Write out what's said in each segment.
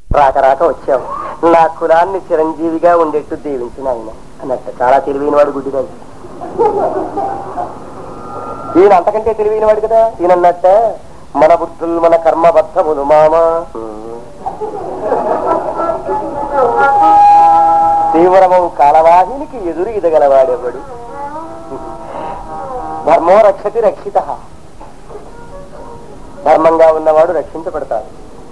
రాక రాక వచ్చావు నా కులాన్ని చిరంజీవిగా ఉండేట్టు దీవించిన ఆయన అన్నట్టు చాలా తెలివైన వాడు గుడ్డిరాజు ఈయన అంతకంటే తెలివైన వాడు కదా ఈయన అన్నట్ట మన బుద్ధులు మన కర్మబద్ధములు మామ తీవ్రమవు కాలవాహినికి ఎదురు ఇదగలవాడెవడు ధర్మో రక్షతి రక్షిత ధర్మంగా ఉన్నవాడు రక్షించబడతాడు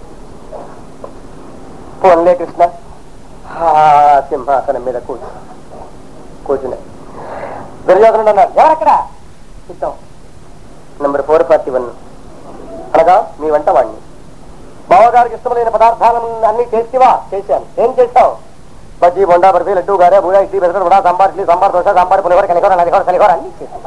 పోన్లే కృష్ణ ఆ సింహాసనం మీద కూర్చు కూర్చున్నా దుర్యోధనుడు అన్నాడు ఎవరక్కడ ఇద్దాం నంబర్ ఫోర్ ఫార్టీ వన్ అనగా మీ వంట వాడిని బావగారికి ఇష్టమైన పదార్థాలను అన్ని చేసివా చేశాను ఏం చేస్తావు బజ్జీ బొండా బర్ఫీ లడ్డు గారే బూడా ఇడ్లీ బెసరు వడా సాంబార్ ఇడ్లీ సాంబార్ దోశ సాంబార్ పులిహోర కలిహోర నలిహోర కలిహోర అన్ని చేశాను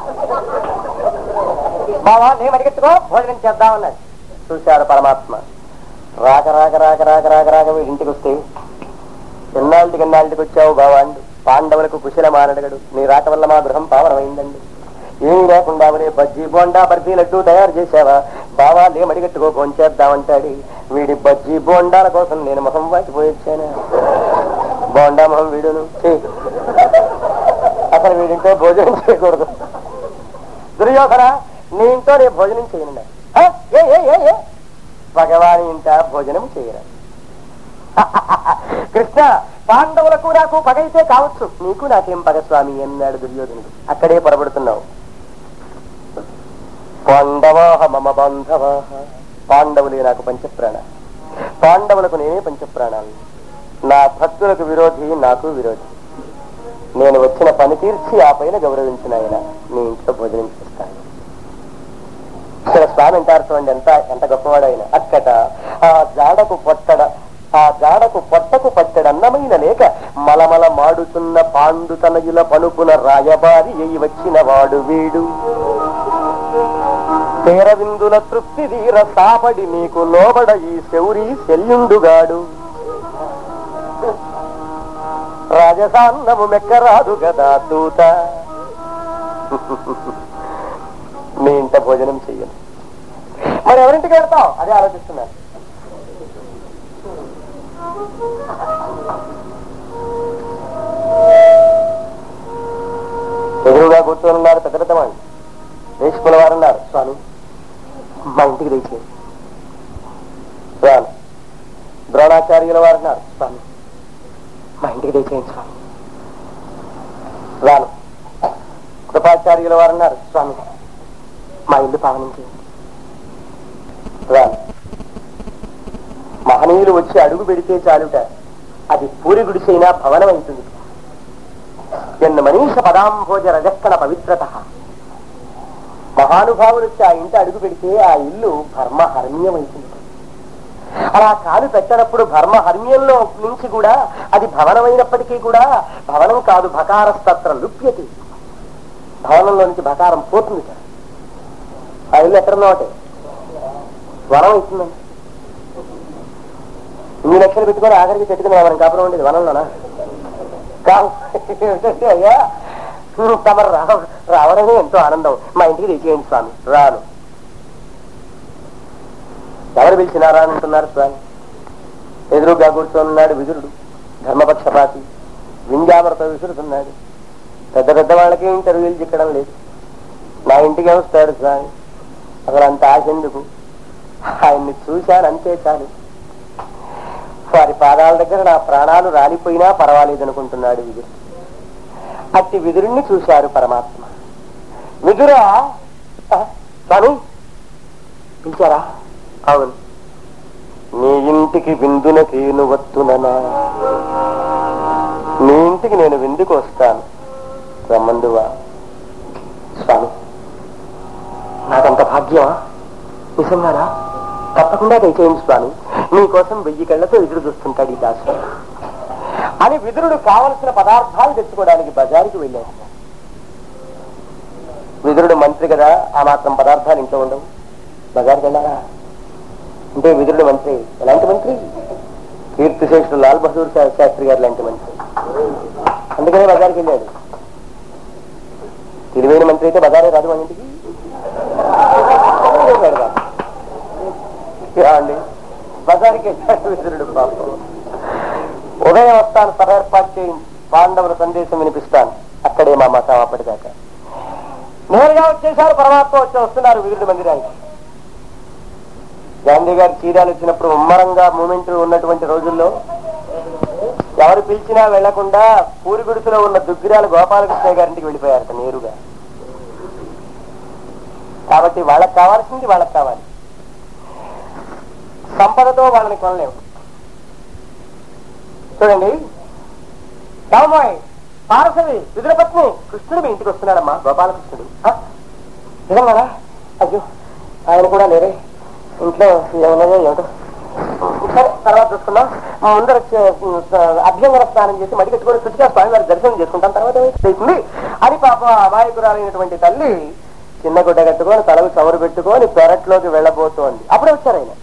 బావా నేను అడిగెత్తుకో భోజనం చేద్దామన్నది చూశారు పరమాత్మ రాక రాక రాక రాక రాక రాక వీడి ఇంటికి వస్తే ఎన్నాళ్ళకి ఎన్నాళ్ళకి వచ్చావు బావాండు పాండవులకు కుశల మానడగడు నీ రాక వల్ల మా గృహం పావనమైందండి ఏమీ లేకుండా మరే బజ్జీ బోండా బర్ఫీ లడ్డు తయారు చేశావా బావా లేమడిగట్టుకో భోంచేద్దామంటాడు వీడి బజ్జీ బోండాల కోసం నేను మొహం వాటిపోయి వచ్చాను బోండా మొహం వీడును ఛీ. అసలు వీడింట్లో భోజనం చేయకూడదు దుర్యోధన నీ ఇంట్లో నేను భోజనం చేయను ఆ? ఏ ఏ ఏ ఏ భగవాని ఇంట భోజనం చేయరా కృష్ణ పాండవులకు నాకు పగైతే కావచ్చు నీకు నాకేం పగ స్వామి అన్నాడు దుర్యోధనుడు అక్కడే పొరబడుతున్నావు పాండవాహ మమ బాంధవాహ పాండవులే నాకు పంచప్రాణ పాండవులకు నేనే పంచప్రాణాలు నా భక్తులకు విరోధి నాకు విరోధి నేను వచ్చిన పని తీర్చి ఆ పైన గౌరవించిన ఆయన నీ ఇంట్లో భోజనం చేస్తాను ఇక్కడ స్వామి అంటారు చూడండి ఎంత ఎంత గొప్పవాడు ఆయన అక్కట ఆ జాడకు పొట్టడ ఆ జాడకు పొట్టకు పట్టడన్నమైన లేక మలమల మాడుతున్న పాండు తనయుల పనుపున రాయబారి అయి వచ్చిన వాడు వీడు తీరవిందుల తృప్తి తీర సాపడి నీకు లోబడ ఈ శౌరి శల్యుండుగాడు రాజసాన్నము మెక్కరాదు గదా దూత మీ ఇంట భోజనం చెయ్యను మరి ఎవరింటికి వెళ్తావు అదే ఆలోచిస్తున్నాను ఎదురుగా కూర్చొని ఉన్నారు పెద్ద పెద్ద వాళ్ళు రేషుకుల వారు ఉన్నారు స్వామి మా ఇంటికి దయచేయండి రాను ద్రోణాచార్యుల వారు ఉన్నారు స్వామి మా ఇంటికి దయచేయండి స్వామి రాను కృపాచార్యుల వారు ఉన్నారు స్వామి మా ఇల్లు పావనం చేయండి రాను మహనీయులు వచ్చి అడుగు పెడితే చాలుట అది పూరి గుడిసైనా భవనం అవుతుంది ఎన్న మనీష పదాంభోజ రజక్కన పవిత్రత మహానుభావులు వచ్చి ఆ ఇంటి అడుగు పెడితే ఆ ఇల్లు భర్మహర్మ్యమైతుంది అలా కాలు పెట్టనప్పుడు భర్మహర్మ్యంలో నుంచి కూడా అది భవనమైనప్పటికీ కూడా భవనం కాదు భకారస్తత్ర లుప్యతి భవనంలో నుంచి భకారం పోతుంది సార్ ఆ ఇల్లు ఎక్కడున్నా ఒకటే వనం ఇస్తుందండి ఇన్ని లక్షలు పెట్టుకొని ఆఖరికి చెట్టు కింద మనం కాపురం ఉండేది వనంలోనా కావు ఏమిటంటే అయ్యా తమరు రావ రావడమే ఎంతో ఆనందం మా ఇంటికి తెచ్చేయండి స్వామి రాను ఎవరు పిలిచినారా అంటున్నారు స్వామి ఎదురుగా కూర్చొనున్నాడు విదురుడు ధర్మపక్షపాతి వింజామరతో విసురుతున్నాడు పెద్ద పెద్ద వాళ్ళకి ఇంటర్వ్యూలు చిక్కడం లేదు నా ఇంటికి వస్తాడు స్వామి అసలు అంత ఆశ ఎందుకు ఆయన్ని చూశాను అంతే చాలు వారి పాదాల దగ్గర నా ప్రాణాలు రాలిపోయినా పర్వాలేదు అనుకుంటున్నాడు విదురు అట్టి విదురుణ్ణి చూశారు పరమాత్మ విదురా ఆ, స్వామి పిలిచారా అవును నీ ఇంటికి విందునకేను వత్తుననా నీ ఇంటికి నేను విందుకు వస్తాను రమ్మందువా స్వామి నాకంత భాగ్యమా నిజంగానా తప్పకుండా దయచేయండి స్వామి మీకోసం వెయ్యి కళ్ళతో ఎదురు చూస్తుంటాడు ఈ దాసు అని విదురుడు కావలసిన పదార్థాలు తెచ్చుకోవడానికి బజారుకి వెళ్ళాడు విదురుడు మంత్రి కదా ఆ మాత్రం పదార్థాలు ఇంట్లో ఉండవు బజార్కి వెళ్ళారా అంటే విదురుడు మంత్రి ఎలాంటి మంత్రి కీర్తిశేషుడు లాల్ బహదూర్ శా- శాస్త్రి గారు లాంటి మంత్రి అందుకనే బజార్కి వెళ్ళాడు తెలివైన మంత్రి అయితే బజారే రాదు మన ఇంటికి వెళ్ళాడు బాబు. అండి బజార్కి వెళ్ళాడు విదురుడు పాపం ఉదయం వస్తాను సభ ఏర్పాటు చేయించి పాండవుల సందేశం వినిపిస్తాను అక్కడే మా మతం అప్పటిదాకా నేరుగా వచ్చేసారు పరమాత్మ వచ్చి వస్తున్నారు విదురుడి మందిరానికి గాంధీ గారి చీరాలు వచ్చినప్పుడు ముమ్మరంగా మూమెంట్ ఉన్నటువంటి రోజుల్లో ఎవరు పిలిచినా వెళ్లకుండా పూరి గుడిసెలో ఉన్న దుగ్గిరాల గోపాలకృష్ణ గారింటికి వెళ్ళిపోయారట నేరుగా కాబట్టి వాళ్ళకి కావాల్సింది వాళ్ళకి కావాలి సంపదతో వాళ్ళని కొనలేము చూడండి రామాయ్ పారసవి విదురపత్ని కృష్ణుడు మీ ఇంటికి వస్తున్నాడమ్మా గోపాలకృష్ణుడు ఆ? నిజంగానా అయ్యో ఆయన కూడా లేరే ఇంట్లో ఏమన్నాయో ఏమిటో సరే తర్వాత చూసుకుందాం ముందర చే- అభ్యంగన స్నానం చేసి మడి కట్టుకొని శుచిగా స్వామి వారి దర్శనం చేసుకుంటాం తర్వాత అవుతుంది అని పాప అమాయకురాలైనటువంటి తల్లి చిన్న గుడ్డ కట్టుకొని తలకు చవరు పెట్టుకొని పెరట్లోకి వెళ్ళబోతోంది అప్పుడే వచ్చారు ఆయన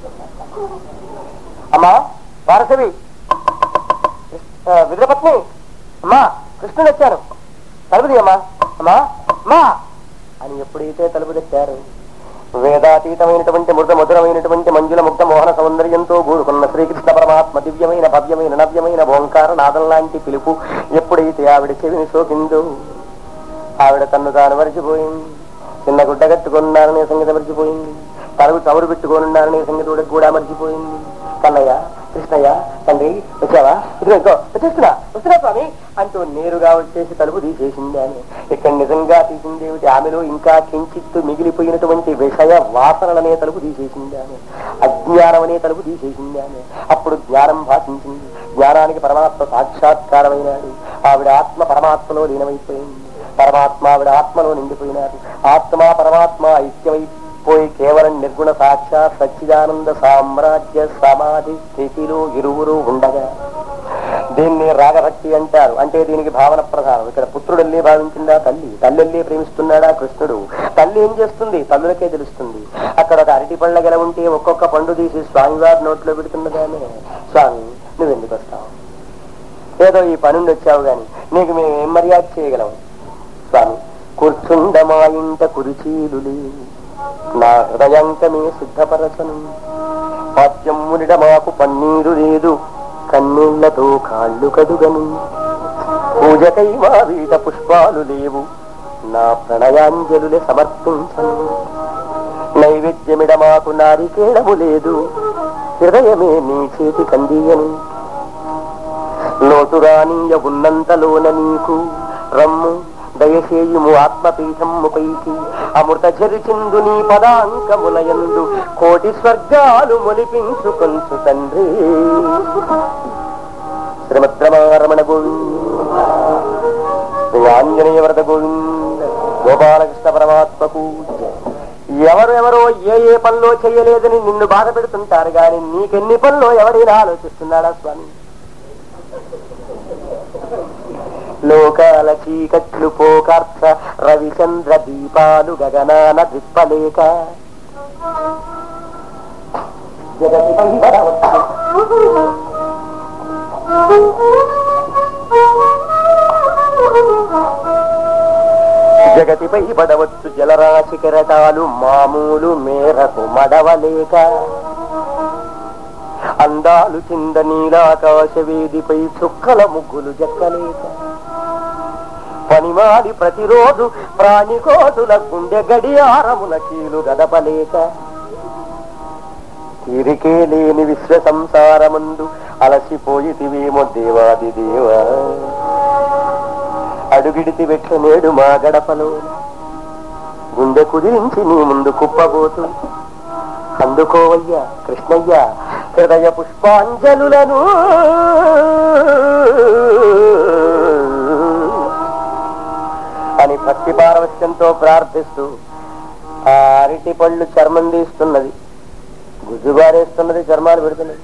అమ్మా వారసవి ఆ, విదురపత్ని అమ్మా కృష్ణుడు వచ్చాను తలుపు తీయమ్మా అమ్మా అమ్మా అని ఎప్పుడైతే తలుపు తెచ్చారు వేదాతీతమైనటువంటి మృద మధురమైనటువంటి మంజుల ముగ్ధ మోహన సౌందర్యంతో కూడుకున్న శ్రీకృష్ణ పరమాత్మ దివ్యమైన భవ్యమైన నవ్యమైన ఓంకార నాదం లాంటి పిలుపు ఎప్పుడైతే ఆవిడ చెవిని సోకిందో ఆవిడ తన్ను తాను మరిచిపోయింది చిన్న గుడ్డ కట్టుకున్నారనే సంగతి మర్చిపోయింది తలకు చవురు పెట్టుకోనున్నారనే సంగతి కూడా కూడా మర్చిపోయింది కన్నయ్య కృష్ణయ్య తండ్రి వచ్చావా ఇదిగో ఇంకో వచ్చేస్తున్నా వస్తున్నా స్వామి అంటూ నేరుగా వచ్చేసి తలుపు తీసేసింది అని ఇక్కడ నిజంగా తీసింది ఏమిటి ఆమెలో ఇంకా కించిత్తు మిగిలిపోయినటువంటి విషయ వాసనలనే తలుపు తీసేసింది ఆమె అజ్ఞానం అనే తలుపు తీసేసింది ఆమె అప్పుడు జ్ఞానం భాషించింది జ్ఞానానికి పరమాత్మ సాక్షాత్కారమైనాడు ఆవిడ ఆత్మ పరమాత్మలో లీనమైపోయింది పరమాత్మ ఆవిడ ఆత్మలో నిండిపోయినారు ఆత్మ పరమాత్మ ఐక్యమైపోయి కేవలం నిర్గుణ సాక్షాత్ సచ్చిదానంద సామ్రాజ్య సమాధి స్థితిలో ఇరువురు ఉండగా దీన్ని రాగభక్తి అంటారు అంటే దీనికి భావన ప్రధానం ఇక్కడ పుత్రుడల్లే భావించిందా తల్లి తల్లెల్లే ప్రేమిస్తున్నాడా కృష్ణుడు తల్లి ఏం చేస్తుంది తల్లులకే తెలుస్తుంది అక్కడ ఒక అరటి పళ్ళ గెల ఉంటే ఒక్కొక్క పండు తీసి స్వామివారి నోట్లో పెడుతున్నదానే స్వామి నువ్వెందుకు వస్తావు ఏదో ఈ పనుండి వచ్చావు గాని నీకు మేము ఏం మర్యాద చేయగలం స్వామి కూర్చుండ మా ఇంట కురిచీలు లేవు నా హృదయాంకమే సిద్ధపరచను పాద్యమునిడ మాకు పన్నీరు లేదు కన్నీళ్లతో కాళ్ళు కడుగను పూజకై మా వీట పుష్పాలు లేవు నా ప్రణయాంజలులే సమర్పించను నైవేద్యమిడ మాకు నారికేళము లేదు హృదయమే నీ చేతి కందీయను లోతురానీయ ఉన్నంతలోన నీకు రమ్ము దయచేయుము ఆత్మపీఠము పైకి అమృత చరిచిందు నీ పదాంకములయందు కోటి స్వర్గాలు మొలిపించుకొంచు తండ్రి శ్రీమద్రమారమణ గోవింద శ్రీ ఆంజనేయ వరద గోవింద గోపాలకృష్ణ పరమాత్మకు ఎవరు ఎవరో ఏ ఏ పనిలో చేయలేదని నిన్ను బాధ పెడుతుంటారు గాని నీకెన్ని పనిలో ఎవరైనా ఆలోచిస్తున్నాడా స్వామి లోకాల చీకట్లు పోకార్చ రవిచంద్ర దీపాలు గగనాన దిప్పలేక జగతి పంబరవచ్చు. జగతిపై పడవచ్చు జలరాశి కెరటాలు మామూలు మేరకు మడవలేక అందాలు చింద నీలాకాశ వేదిపై చుక్కల ముగ్గులు జక్కలేక పనిమాడి ప్రతిరోజు ప్రాణికోటుల గుండె గడియారముల కీలు గదపలేక తీరికే లేని విశ్వ సంసారమందు అలసిపోయితివేమో దేవాది దేవా అడుగిడితి వెట్ల నేడు మా గడపలో గుండె కుదిరించి నీ ముందు కుప్పబోతు అందుకోవయ్యా కృష్ణయ్య హృదయ పుష్పాంజలులను అని భక్తి పారవశ్యంతో ప్రార్థిస్తూ ఆ అరటి పళ్ళు చర్మం తీస్తున్నది గుజ్జుగారేస్తున్నది చర్మాలు పెడుతున్నది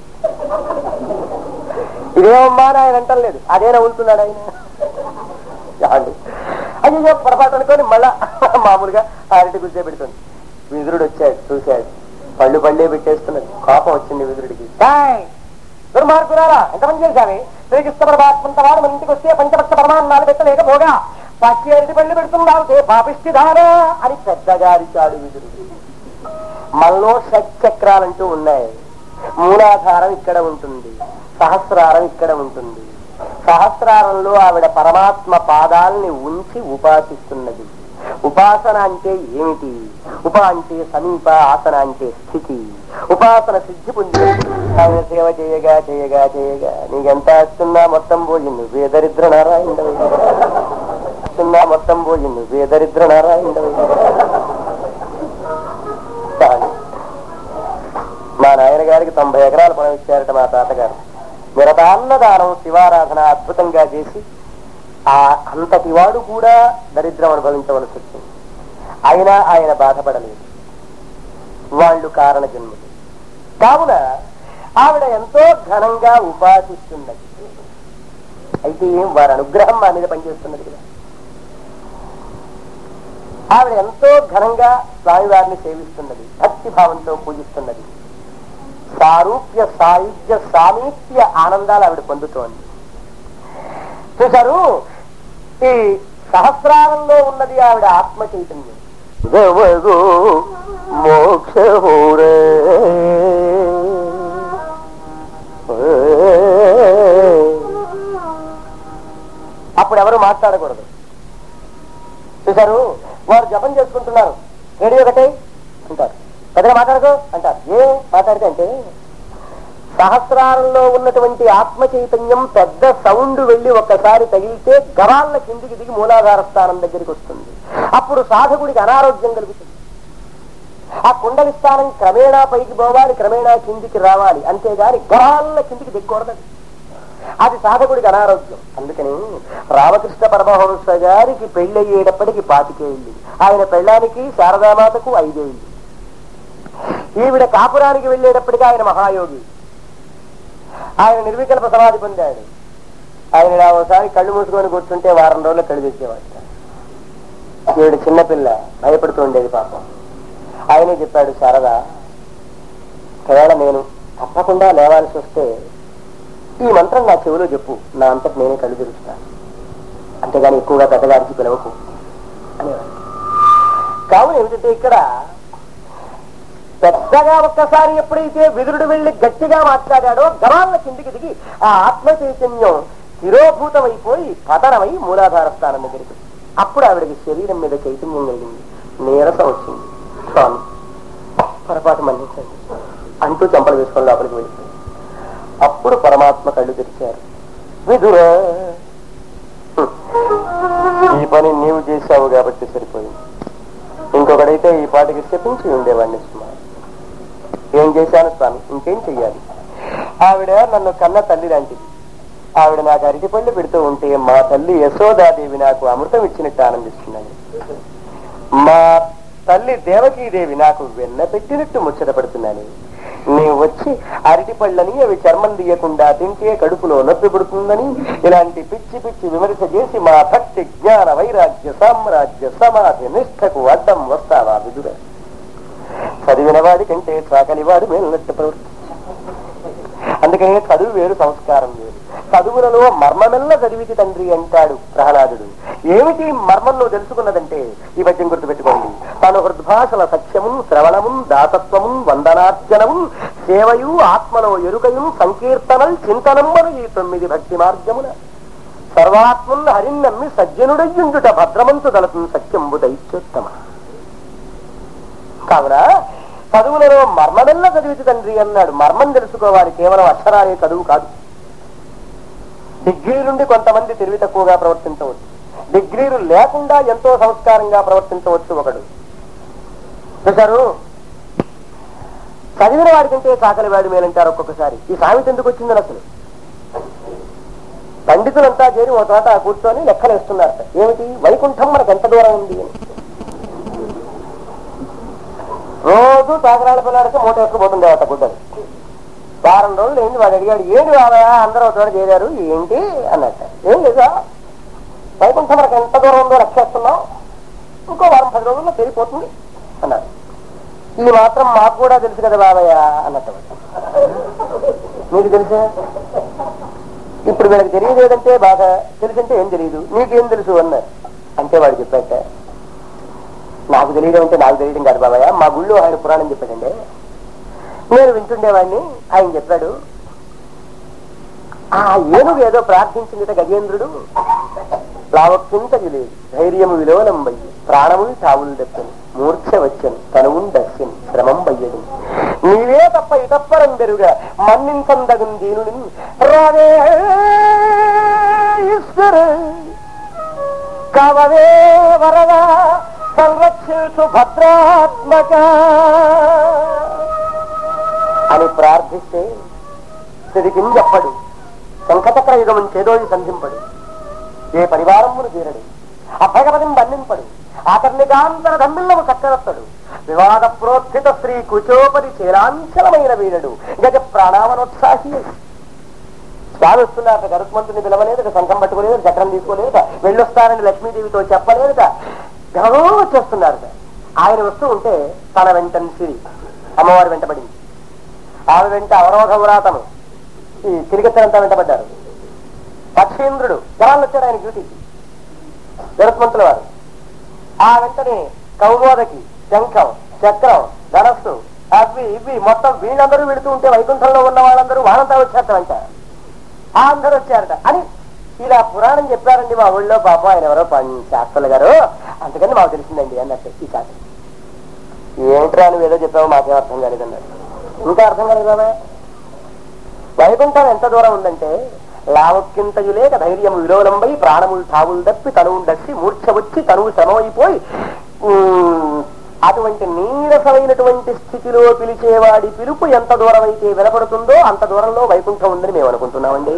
ఇదేమమ్మా అని ఆయన అంటలేదు అదే నవ్వుతున్నాడు ఆయన చాలు అయ్యో పొరపాటు అనుకొని మళ్ళా మామూలుగా అరటి గుజ్జే పెడుతుంది విదురుడు వచ్చాడు చూశాడు పళ్ళు పళ్ళే పెట్టేస్తున్నది కోపం వచ్చింది విదురుడికి "ఏయ్, దుర్మార్గురారా ఎంతమంది చేశావి శ్రీకృష్ణ పరమాత్మంత వాడు మన ఇంటికి వస్తే పంచపక్ష పరమాన్నాలు పెట్టలేకపోగా పచ్చి అరటి పళ్ళు పెడుతున్నావు ఏ పాపిష్టిదారా అని పెద్దగా అరిచాడు విదురుడు మనలో షట్ చక్రాలంటూ ఉన్నాయి మూలాధారం ఇక్కడ ఉంటుంది సహస్రారం ఇక్కడ ఉంటుంది సహస్రారంలో ఆవిడ పరమాత్మ పాదాల్ని ఉంచి ఉపాసిస్తున్నది ఉపాసన అంటే ఏమిటి ఉప అంటే సమీప ఆసన అంటే స్థితి ఉపాసన సిద్ధి పొంది ఆయన సేవ చేయగా చేయగా చేయగా నీకెంత వస్తున్నా మొత్తం పోయి నువ్వే దరిద్ర నారాయణ వస్తున్నా మొత్తం పోయి నువ్వే దరిద్ర నారాయణ చాలు మా నాయన గారికి తొంభై ఎకరాల పొలం ఇచ్చారట మా తాతగారు నిరతాన్నదానం శివారాధన అద్భుతంగా చేసి ఆ అంతటి వాడు కూడా దరిద్రం అనుభవించవలసి వచ్చింది అయినా ఆయన బాధపడలేదు వాళ్ళు కారణ జన్ములు కావున ఆవిడ ఎంతో ఘనంగా ఉపాసిస్తున్నది అయితే ఏం వారి అనుగ్రహం మా మీద పనిచేస్తున్నది కదా ఆవిడ ఎంతో ఘనంగా స్వామివారిని సేవిస్తున్నది భక్తి భావంతో పూజిస్తున్నది సారూప్య సాయుధ్య సామీప్య ఆనందాలు ఆవిడ పొందుతోంది చూశారు ఈ సహస్రారంలో ఉన్నది ఆవిడ ఆత్మ చైతన్యం గవగో మోక్షమురే అప్పుడు ఎవరు మాట్లాడకూడదు చూశారు వారు జపం చేసుకుంటున్నారు రేడియో ఒకటే అంటారు పెద్దగా మాట్లాడకు అంటారు ఏ మాట్లాడితే అంటే సహస్రారంలో ఉన్నటువంటి ఆత్మ చైతన్యం పెద్ద సౌండ్ వెళ్లి ఒక్కసారి తగిలితే గరాళ్ళ కిందికి దిగి మూలాధార స్థానం దగ్గరికి వస్తుంది అప్పుడు సాధకుడికి అనారోగ్యం కలుగుతుంది ఆ కుండలి స్థానం క్రమేణా పైకి పోవాలి క్రమేణా కిందికి రావాలి అంతేగాని గరాళ్ళ కిందికి దిక్కకూడదు అది సాధకుడికి అనారోగ్యం అందుకని రామకృష్ణ పరమహంస గారికి పెళ్ళయ్యేటప్పటికి పాతికేళ్ళు ఆయన పెళ్ళానికి శారదామాతకు ఐదేళ్ళు ఈవిడ కాపురానికి వెళ్ళేటప్పటికి ఆయన మహాయోగి ఆయన నిర్వికల్ప సమాధి పొందాడు ఆయన ఇలా ఒకసారి కళ్ళు మూసుకొని కూర్చుంటే వారం రోజులు కళ్ళు తెచ్చేవాడు ఈవిడ చిన్నపిల్ల భయపడుతుండేది పాపం ఆయనే చెప్పాడు శారద ఒకవేళ నేను తప్పకుండా లేవాల్సి వస్తే ఈ మంత్రం నా చెవిలో చెప్పు నా అంతటి నేనే కళ్ళు తెరుస్తాను అంతేగాని ఎక్కువగా పెద్దగారికి పిలవకు అనేవాడు కావున ఏమిటంటే ఇక్కడ పెద్దగా ఒక్కసారి ఎప్పుడైతే విదురుడు వెళ్లి గట్టిగా మాట్లాడాడో గవాళ్ళ కిందికి దిగి ఆ ఆత్మ చైతన్యం తిరోభూతమైపోయి పతనమై మూలాధార స్థానం దగ్గరికి వచ్చింది. అప్పుడు ఆవిడకి శరీరం మీద చైతన్యం కలిగింది నీరసం వచ్చింది స్వామి పొరపాటు మన్నించండి అంటూ చెంపలు వేసుకొని లోపలికి వెళ్ళిపోయింది అప్పుడు పరమాత్మ కళ్ళు తెరిచారు విదుర ఈ పని నీవు చేశావు కాబట్టి సరిపోయింది ఇంకొకడైతే ఈ పాటికి చెప్పించి ఉండేవాడిని సుమా ఏం చేశాను స్వామి ఇంకేం చెయ్యాలి ఆవిడ నన్ను కన్న తల్లి లాంటిది ఆవిడ నాకు అరటి పళ్ళు పెడుతూ ఉంటే మా తల్లి యశోదాదేవి నాకు అమృతం ఇచ్చినట్టు ఆనందిస్తున్నాను మా తల్లి దేవకీదేవి నాకు వెన్న పెట్టినట్టు ముచ్చటపడుతున్నాను నీవు వచ్చి అరటి పళ్ళని అవి చర్మం తీయకుండా తింటే కడుపులో నొప్పి పుడుతుందని ఇలాంటి పిచ్చి పిచ్చి విమర్శ చేసి మా భక్తి జ్ఞాన వైరాగ్య సామ్రాజ్య సమాధి నిష్ఠకు అడ్డం వస్తావా విదుర చదివిన వాడి కంటే చాకలివాడు మేలునట్టు ప్రవృత్తి అందుకనే చదువు వేరు సంస్కారం వేరు చదువులలో మర్మమెల్ల చదివితి తండ్రి అంటాడు ప్రహ్లాదుడు ఏమిటి మర్మం నువ్వు తెలుసుకున్నదంటే ఈ పద్యం గుర్తుపెట్టుకోండి తను హృద్భాషల సత్యము శ్రవణము దాతత్వము వందనార్చనము సేవయు ఆత్మలో ఎరుకయు సంకీర్తనల్ చింతనమ్మను ఈ తొమ్మిది భక్తి మార్గమున సర్వాత్మన్ హరిన్నమ్మి సజ్జనుడయ్యుండుట భద్రమంతు దళతం సత్యంబు దైత్యోత్తమ కావున చదువులలో మర్మమెల్ల చదివితి తండ్రి అన్నాడు మర్మం తెలుసుకోవాలి కేవలం అక్షరాలే చదువు కాదు డిగ్రీ నుండి కొంతమంది తెలివి తక్కువగా ప్రవర్తించవచ్చు డిగ్రీలు లేకుండా ఎంతో సంస్కారంగా ప్రవర్తించవచ్చు ఒకడు చూశారు చదివిన వాడికంటే చాకలి వాడి మేలంటారు ఒక్కొక్కసారి ఈ సామెత ఎందుకు వచ్చిందని అసలు పండితులంతా చేరి ఒక చోట కూర్చొని లెక్కలేస్తున్నారట ఏమిటి వైకుంఠం మనకు ఎంత దూరం ఉంది అని రోజు తాకరాళ్ళ పిల్లాడికి మూట వేసుకుపోతుంది అట గుడ్డలు వారం రోజులు ఏంటి వాడు అడిగాడు ఏంటి బాబయ్య అందరూ ఒక చోట చేరారు ఏంటి అన్నట్ట ఏం లేదా వైకుంఠం మనకు ఎంత దూరం ఉందో లెక్కేస్తున్నాం ఇంకో వారం పది రోజుల్లో పెరిగిపోతుంది అన్నారు ఇది మాత్రం మాకు కూడా తెలుసు కదా బాబయ్య అన్నట్టు మీకు తెలుసా ఇప్పుడు వీళ్ళకి తెలియదు ఏదంటే బాగా తెలిసింటే ఏం తెలియదు నీకేం తెలుసు అన్నారు అంటే వాడు చెప్పాట నాకు తెలియడం అంటే నాకు తెలియడం కాదు బాబాయ్ మా గుళ్ళో ఆయన పురాణం చెప్పాడండి నేను వింటుండేవాడిని ఆయన చెప్పాడు ఆ ఏనుగు ఏదో ప్రార్థించిందిట గజేంద్రుడు లావక్కింతది లేదు ధైర్యము విలోలంబయ్యి ప్రాణములు చావులు దక్కని మూర్ఛ వచ్చను తనువున్ దర్శని శ్రమం బయ్యడు నీవే తప్ప ఇతప్పరం బెరుగా మన్నించందగు దీనుని రావే ఈశ్వర కవవే వరద సంరక్షించు భద్రాత్మక అని ప్రార్థిస్తే సిరికిం చెప్పడు శంఖచక్ర యుగం చేదోడి సంధింపడు ఏ పరివారమును తీరడు అభగవతిని బంధింపడు ఆకర్ణికాంతర దమ్మిల్లము చక్కరత్తడు వివాద ప్రోత్థిత స్త్రీ కుచోపరి చేరాంచలమైన వీరుడు గజ ప్రాణావనోత్సాహి స్వామి వస్తున్నారట గరుత్మంతుని పిలవలేదు శంఖం పట్టుకోలేదు చక్రం తీసుకోలేదు వెళ్ళొస్తానని లక్ష్మీదేవితో చెప్పలేదుట గర్వం వచ్చేస్తున్నారట ఆయన వస్తూ ఉంటే తన వెంటని సిరి అమ్మవారి వెంటబడింది ఆమె వెంట అవరోధ వ్రాతము ఈ తిరిగెత్తనంతా వెంటబడ్డారు పక్షేంద్రుడు జనాలు వచ్చాడు ఆయన డ్యూటీకి గరుత్మంతుల వారు ఆ వెంటనే కౌమోదకి శంఖం చక్రం ధనస్సు అవి ఇవి మొత్తం వీళ్ళందరూ వెళుతూ ఉంటే వైకుంఠంలో ఉన్న వాళ్ళందరూ వాళ్ళంతా వచ్చారట వెంట ఆ అందరూ వచ్చారట అని ఇలా పురాణం చెప్పారండి మా ఊళ్ళో పాపం ఆయన ఎవరో పం- శాస్త్రులు గారు అందుకని మాకు తెలిసిందండి అన్నట్టు ఈ శాస్త్రం ఏంట్రా నువ్వు ఏదో చెప్పావు మాకేం అర్థం కాలేదన్నాడు ఇంకా అర్థం కాలేదు బాబా వైకుంఠం ఎంత దూరం ఉందంటే లావక్కింతయు లేక ధైర్యం విలోలంబై ప్రాణములు తావులు తప్పి తనువు దక్షి మూర్ఛ వచ్చి తనువు శ్రమమైపోయి ఉమ్, అటువంటి నీరసమైనటువంటి స్థితిలో పిలిచేవాడి పిలుపు ఎంత దూరం అయితే వినపడుతుందో అంత దూరంలో వైకుంఠం ఉందని మేము అనుకుంటున్నామండి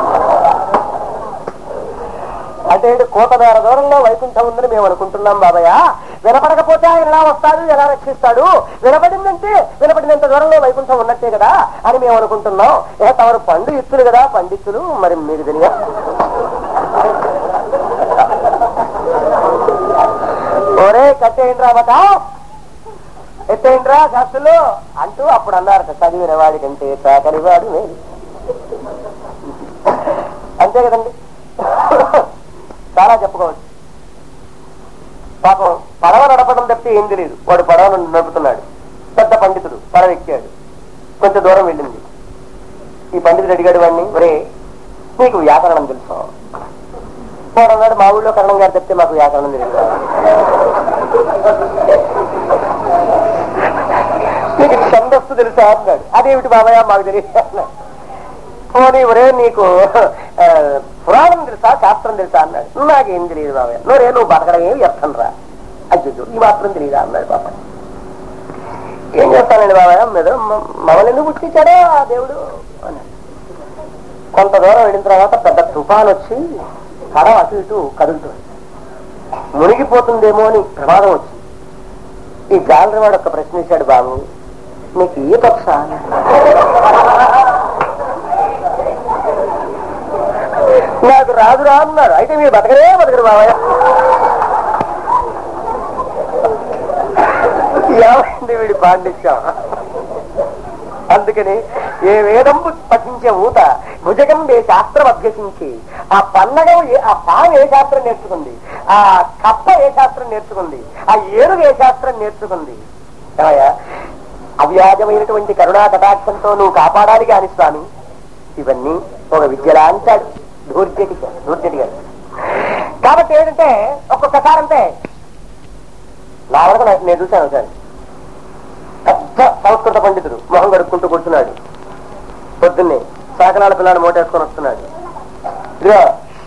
అంటే ఏంటి కోటదార దూరంలో వైకుంఠం ఉందని మేము అనుకుంటున్నాం బాబయ్య వినపడకపోతే ఆయన ఎలా వస్తాడు ఎలా రక్షిస్తాడు వినపడిందంటే వినపడినంత దూరంలో వైకుంఠం ఉన్నట్టే కదా అని మేము అనుకుంటున్నాం ఏ తమరు పండు ఇత్తులు కదా పండితులు మరి మీకు తెలియదా ఒరే కట్టేయండిరా బట ఎత్తేయండిరా శాస్త్రులు అంటూ అప్పుడు అన్నారట చదివిన వాడికంటే చాకలి వాడు మేలు అంతే కదండి చాలా చెప్పుకోవచ్చు పాపం పడవ నడపడం తప్పితే ఏం తెలియదు వాడు పడవ నడుపుతున్నాడు పెద్ద పండితుడు పడవ ఎక్కాడు కొంచెం దూరం వెళ్ళింది ఈ పండితుడు అడిగాడు వాడిని ఒరే నీకు వ్యాకరణం తెలుసు వాడు అన్నాడు మా ఊళ్ళో కరణం గారు చెప్తే మాకు వ్యాకరణం తెలియదు నీకు ఛందస్సు తెలుసా అన్నాడు అదేమిటి బాబాయ్ మాకు తెలియదు అన్నాడు పోనీ ఒరే నీకు ఆ, పురాణం తెలుసా శాస్త్రం తెలుసా అన్నాడు నాకేం తెలియదు బాబాయ్ నువ్వే నువ్వు బతకడం ఏమి వ్యర్థం రా అయ్యో ఈ మాత్రం తెలియదా అన్నాడు పాప ఏం చేస్తానండి బాబాయ్ మీద మమ్మల్ని ఎందుకు పుట్టించాడో ఆ దేవుడు అన్నాడు కొంత దూరం వెళ్ళిన తర్వాత పెద్ద తుఫాన్ వచ్చి పడవ అటు ఇటు కదులుతుంది మునిగిపోతుందేమో అని ప్రమాదం వచ్చింది ఈ జాలరివాడు ఒక ప్రశ్న వేశాడు బాబు నీకు ఏ పక్ష నాకు రాదురా అన్నాడు అయితే మీరు బతకరే బతకరు బాబాయ్ ఏమైంది వీడి పాండిత్యం అందుకని ఏ వేదంబు పఠించే ఊత భుజగం ఏ శాస్త్రం అభ్యసించి ఆ పన్నగం ఏ- ఆ పాము ఏ శాస్త్రం నేర్చుకుంది ఆ కప్ప ఏ శాస్త్రం నేర్చుకుంది ఆ ఏనుగు ఏ శాస్త్రం నేర్చుకుంది ఏమయ్యా అవ్యాజమైనటువంటి కరుణా కటాక్షంతో నువ్వు కాపాడాలి కాని స్వామి ఇవన్నీ ఒక విద్యలా అంటాడు ధూర్జటి ధూర్జటి గారు కాబట్టి ఏంటంటే ఒక్కొక్కసారి అంతే నా వరకు నాకు- నేను చూశాను ఒకసారి పెద్ద సంస్కృత పండితుడు మొహం గడుక్కుంటూ కూర్చున్నాడు పొద్దున్నే శాకనాల పిల్లాడు మోటేసుకొని వస్తున్నాడు ఇదిగో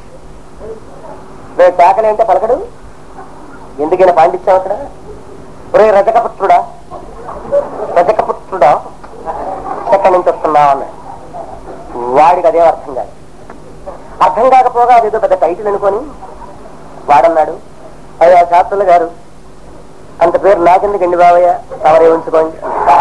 రేపు శాకలి అంటే పలకడు ఎందుకైనా పాండిత్యం అక్కడ ఒరే రజకపుత్రుడా రజకపుత్రుడా ఎక్కడి నుంచి వస్తున్నావు అన్నాడు వాడికి అదే అర్థం కాదు అర్థం కాకపోగా అదేదో పెద్ద టైటిల్ అనుకొని వాడన్నాడు అయ్యా శాస్త్రులు గారు అంత పేరు నాకెందుకండి బావయ్య తమరే ఉంచుకోండి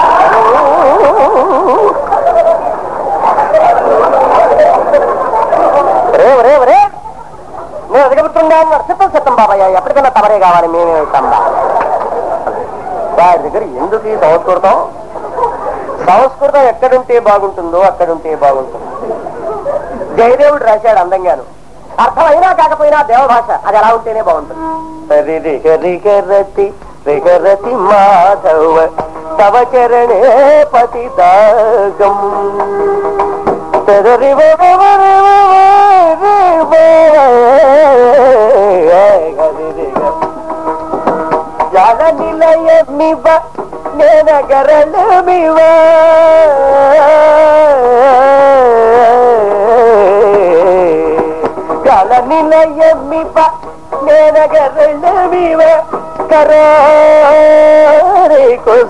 రే రే రే నేను అడగబుతుండే అన్నాడు చిత్తం చిత్తం బాబాయ్య ఎప్పటికైనా తమరే కావాలి మేమే ఇస్తాం బా. వాడి దగ్గర ఎందుకు ఈ సంస్కృతం సంస్కృతం ఎక్కడుంటే బాగుంటుందో అక్కడుంటే బాగుంటుంది జయదేవుడు రాశాడు అందంగాను అర్థమైనా కాకపోయినా దేవభాష అది ఎలా ఉంటేనే బాగుంటుంది హరి రి హరి హరతి రి హరతి మాధవ తవ చరణే పతితాగం తదరివ జల నిలయమివ నేనగరళమివ జల నిలయమివ నేనగరళమివ కరే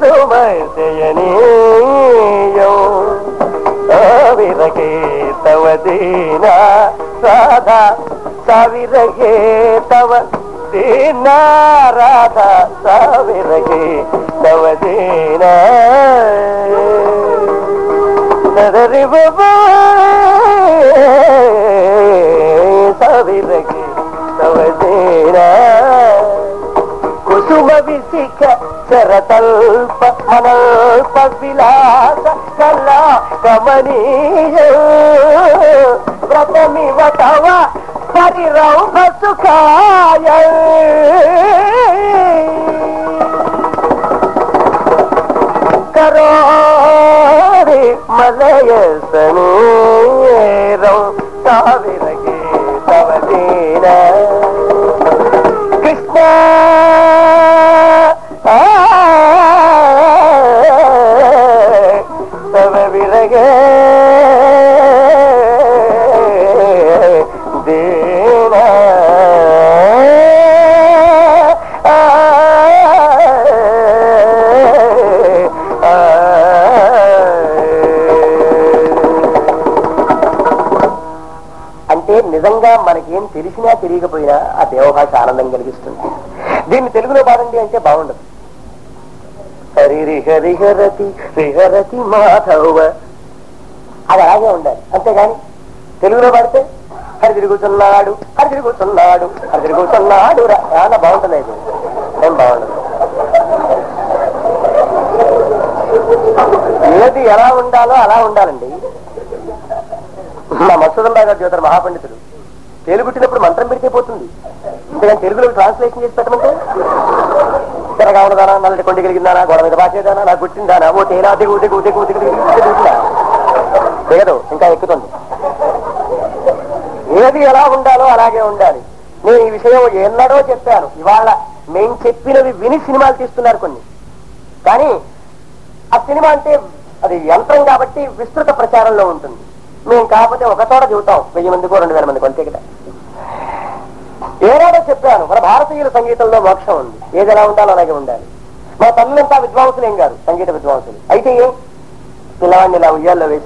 కుసుమయనీయం ಸಾವಿರಗೆ ತವ ದೀನ ರಾಧಾ ಸಾವಿರಗೆ ತವ ದೀನ ರಾಧಾ ಸಾವಿರಗೆ ತವ ದೀನ ಸದರಿ ಸಾವಿರಗೆ ತವ ದೀನ ಕುಸುಮ ವಿಸಿಕ ಶರತಲ್ಪ ಮನಲ್ಪ ವಿಲಾಸ ಕಲ ಕಮನೀಯ ವ್ರತಮಿವ ತವ ಪರಿರೌಭ ಸುಖಾಯ ಕರೋರಿ ಮಲಯ ಸನೀರಂ ಸಾವಿರಗೆ ತವದೀನ ಕೃಷ್ಣ ತವ ವಿರಗ ದೇನ అంటే నిజంగా మనకేం తెలిసినా తెలియకపోయినా ఆ దేవభాష ఆనందం కలిగిస్తుంది దీన్ని తెలుగులో పాడండి అంటే బాగుండదు హరి రిహరిహరతి రిహరతి మాధవ అది అలాగే ఉండాలి అంతేగాని తెలుగులో పాడితే హరి తిరుగుతున్నాడు హరి తిరుగుతున్నాడు హరి తిరుగుతున్నాడు రా చాలా బాగుంటుంది ఇది ఏం బాగుండదు ఏది ఎలా ఉండాలో అలా ఉండాలండి మా మసూదం రావు గారు చెబుతారు మహాపండితుడు తెలుగుట్టినప్పుడు మంత్రం పెడితే పోతుంది అంతేగాని తెలుగులో ట్రాన్స్లేషన్ చేసి పెట్టమంటే తెరగా ఉన్నదానా నల్లటి కొండి కలిగిందానా గోడ మీద బాసేదానా నాకు గుట్టిందానా ఓ తేనా దిగు దిగు దిగు దిగు దిగు దిగు దిగుతున్నా దిగదు ఇంకా ఎక్కుతుంది ఏది ఎలా ఉండాలో అలాగే ఉండాలి నేను ఈ విషయం ఎన్నడో చెప్పాను ఇవాళ మేము చెప్పినవి విని సినిమాలు తీస్తున్నారు కొన్ని కానీ ఆ సినిమా అంటే అది యంత్రం కాబట్టి విస్తృత ప్రచారంలో ఉంటుంది మేము కాకపోతే ఒక చోట చెబుతాం వెయ్యి మందికో రెండు వేల మందికి అంతే కదా ఏనాడో చెప్పాను మన భారతీయుల సంగీతంలో మోక్షం ఉంది ఏది ఎలా ఉండాలో అలాగే ఉండాలి మా తల్లులంతా విద్వాంసులేం కాదు సంగీత విద్వాంసులు అయితే ఏం పిల్లవాడిని ఇలా ఉయ్యాల్లో వేసి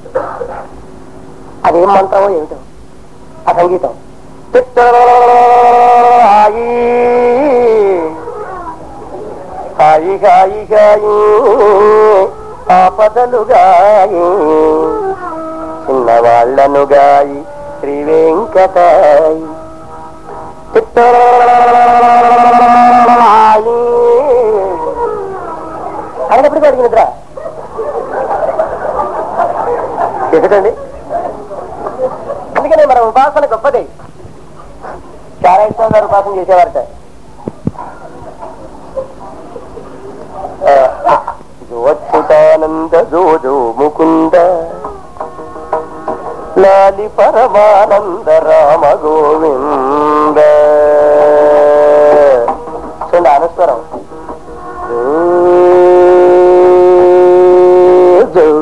అదేం మంత్రమో ఏమిటో ఆ సంగీతం హాయి హాయి హాయి హాయి ఆపదలు గాయి చిన్నవాళ్లను గాయి శ్రీ వెంకటాయి అయినప్పటికీ అడిగిన నిద్ర ఎందుకండి అందుకనే మన ఉపాసన గొప్పది చారాయస్వామి గారు ఉపాసన చేసేవారట జోచ్యుతానంద జోజో ముకుంద లాలి పరమానంద రామ గోవింద చూడండి అనుస్వరం జో, జో.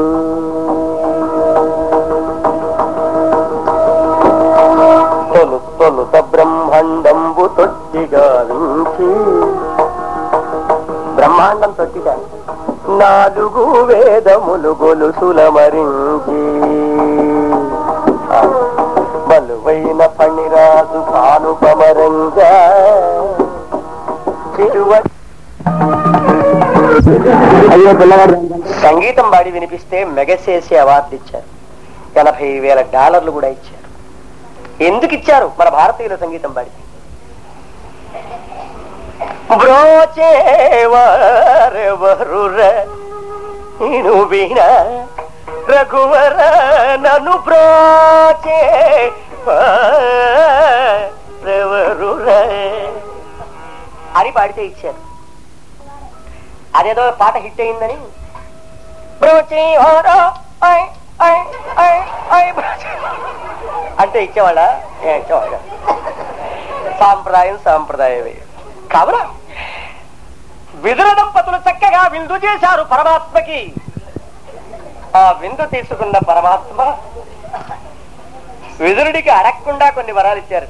తొలు తొలుత బ్రహ్మాండంబు తొట్టిగా వించి బ్రహ్మాండం తొట్టిగా నాలుగు వేదములు గొలుసుల మరించి బలువైన పణిరాజు పానుపమరంగా తిరువ అయ్యో పిల్లవాడు సంగీతం పాడి వినిపిస్తే మెగసేసి అవార్డు ఇచ్చారు ఎనభై వేల డాలర్లు కూడా ఇచ్చారు ఎందుకు ఇచ్చారు మన భారతీయుల సంగీతం పాడితే బ్రోచేవరెవరుర నేను వీణ రఘువర నన్ను బ్రోచే ఎవరుర అని పాడితే ఇచ్చారు అదేదో పాట హిట్ అయిందని బ్రోచి ఓరో ఐ ఐ ఐ ఐ బ్రోచి. అంటే ఇచ్చేవాళ్ళ ఏ, ఇచ్చేవాళ్ళ సాంప్రదాయం సాంప్రదాయమే కావున విదుర దంపతులు చక్కగా విందు చేశారు పరమాత్మకి ఆ విందు తీసుకున్న పరమాత్మ విదురుడికి అడగకుండా కొన్ని వరాలు ఇచ్చారట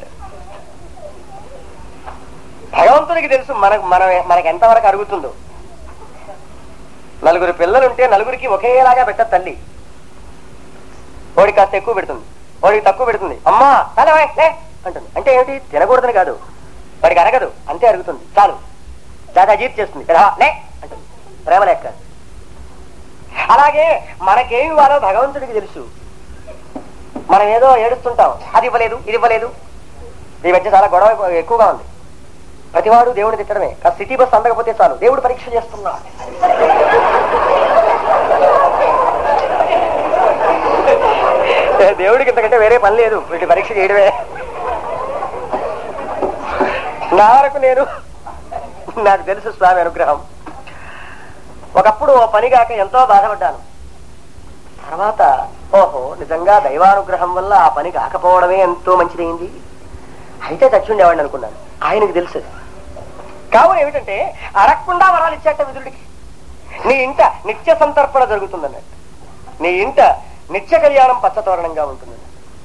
భగవంతుడికి తెలుసు మనకు మనం మనకు ఎంతవరకు అరుగుతుందో నలుగురు పిల్లలుంటే నలుగురికి ఒకేలాగా పెట్ట తల్లి వాడికి కాస్త ఎక్కువ పెడుతుంది వాడికి తక్కువ పెడుతుంది అమ్మా చాలా లే అంటుంది అంటే ఏమిటి తినకూడదని కాదు వాడికి అరగదు అంతే అరుగుతుంది చాలు దాదా జీప్ చేస్తుంది రా, లే అంటుంది ప్రేమ లెక్క అలాగే మనకేమి ఇవ్వాలో భగవంతుడికి తెలుసు మనం ఏదో ఏడుస్తుంటాం అది ఇవ్వలేదు ఇది ఇవ్వలేదు ఈ మధ్య చాలా గొడవ ఎక్కువగా ఉంది ప్రతివాడు దేవుడిని తిట్టడమే ఆ సిటీ బస్ అందకపోతే చాలు దేవుడు పరీక్ష చేస్తున్నా దేవుడికి ఇంతకంటే వేరే పని లేదు వీటి పరీక్ష చేయడమే నా వరకు నేను నాకు తెలుసు స్వామి అనుగ్రహం ఒకప్పుడు ఓ పని కాక ఎంతో బాధపడ్డాను తర్వాత ఓహో నిజంగా దైవానుగ్రహం వల్ల ఆ పని కాకపోవడమే ఎంతో మంచిదైంది అయితే చచ్చుండేవాడిని అనుకున్నాను ఆయనకు తెలుసు కావున ఏమిటంటే అడగకుండా వరాలు ఇచ్చాట విధుడికి నీ ఇంట నిత్య సంతర్పణ జరుగుతుందన్నట్టు నీ ఇంట నిత్య కళ్యాణం పచ్చతోరణంగా ఉంటుందన్నట్టు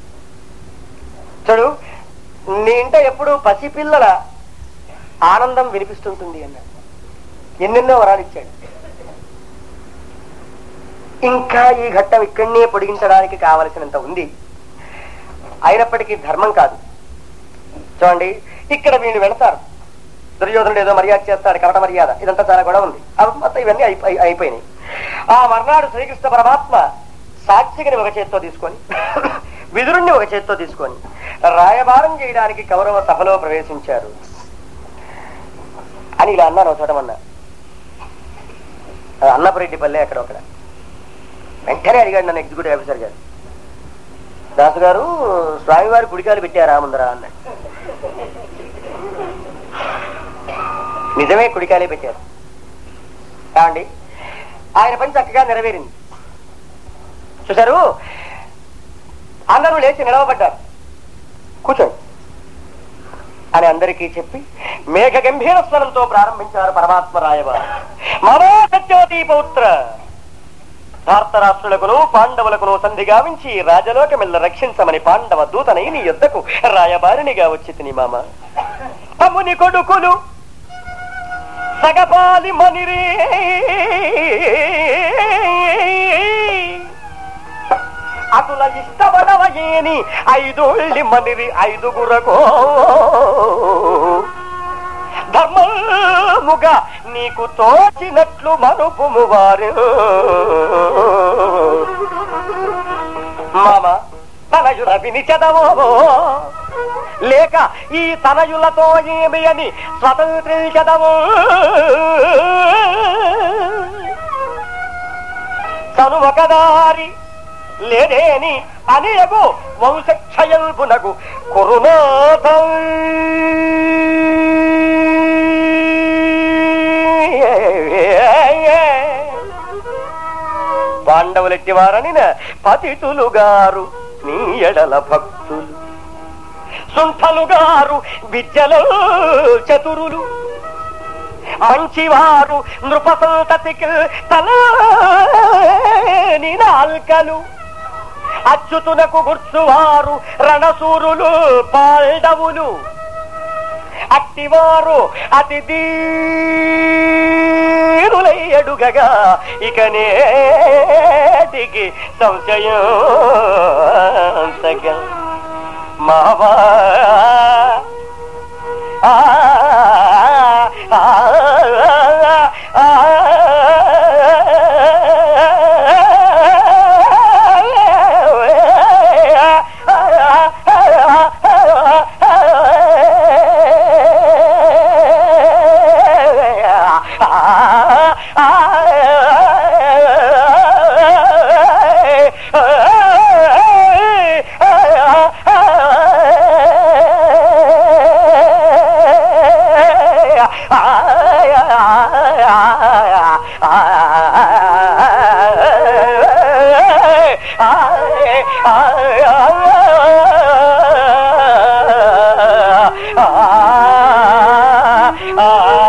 చూడు నీ ఇంట ఎప్పుడు పసిపిల్లల ఆనందం వినిపిస్తుంటుంది అన్నాడు ఎన్నెన్నో వరాలు ఇచ్చాడు ఇంకా ఈ ఘట్టం ఇక్కడనే పొడిగించడానికి కావలసినంత ఉంది అయినప్పటికీ ధర్మం కాదు చూడండి ఇక్కడ వీళ్ళు వెళతారు దుర్యోధనుడు ఏదో మర్యాద చేస్తాడు కపట మర్యాద ఇదంతా చాలా గొడవ ఉంది అవి మొత్తం ఇవన్నీ అయిపోయి- అయిపోయినాయి ఆ మర్నాడు శ్రీకృష్ణ పరమాత్మ సాక్షిని ఒక చేత్తో తీసుకొని విదురుణ్ణి ఒక చేత్తో తీసుకొని రాయబారం చేయడానికి కౌరవ సభలో ప్రవేశించారు అని ఇలా అన్నాను ఒక చోటమన్నా అది అన్నపరెడ్డి పల్లె అక్కడ ఒకడ వెంటనే అడిగాడు నన్ను ఎగ్జిక్యూటివ్ ఆఫీసర్ గారు దాసు గారు స్వామివారి గుడికాలు పెట్టారా ముందరా అన్నాడు నిజమే కుడికాలే పెట్టారు కావండి ఆయన పని చక్కగా నెరవేరింది చూశారు అందరూ లేచి నిలవబడ్డారు కూర్చోండి అని అందరికీ చెప్పి మేఘ గంభీర స్వరంతో ప్రారంభించారు పరమాత్మ రాయవారు మమో సత్యోతి పౌత్ర భారతరాష్ట్రులకును పాండవులకును సంధి గావించి రాజలోకమిల్ల రక్షించమని పాండవ దూతనై నీ యుద్ధకు రాయబారినిగా వచ్చి తిని మామ అమ్ముని కొడుకులు సగపాలి మనిరే అతుల ఇష్టపడవయేని ఐదుళ్ళి మనిరి ఐదుగురకు ధర్మముగా నీకు తోచినట్లు మనుపుము వారు మామ తనయుల వినిచదవో లేక ఈ తనయులతో ఏమి అని స్వతంత్రించదవు తను ఒకదారి లేదేని అనేగు వంశక్షయల్పునకు కురునాథం పాండవులెట్టి వారని పతితులు గారు నీ ఎడల భక్తులు సుంఠలు గారు విద్యలో చతురులు మంచివారు నృప సంతతికి తల నాల్కలు అచ్యుతునకు గుర్చువారు రణసూరులు పాండవులు అట్టివారు అతి దీరులయ్యడుగగా ఇక నేటికి సంశయం సగం మావా ఆ ఆ ఆ ఆ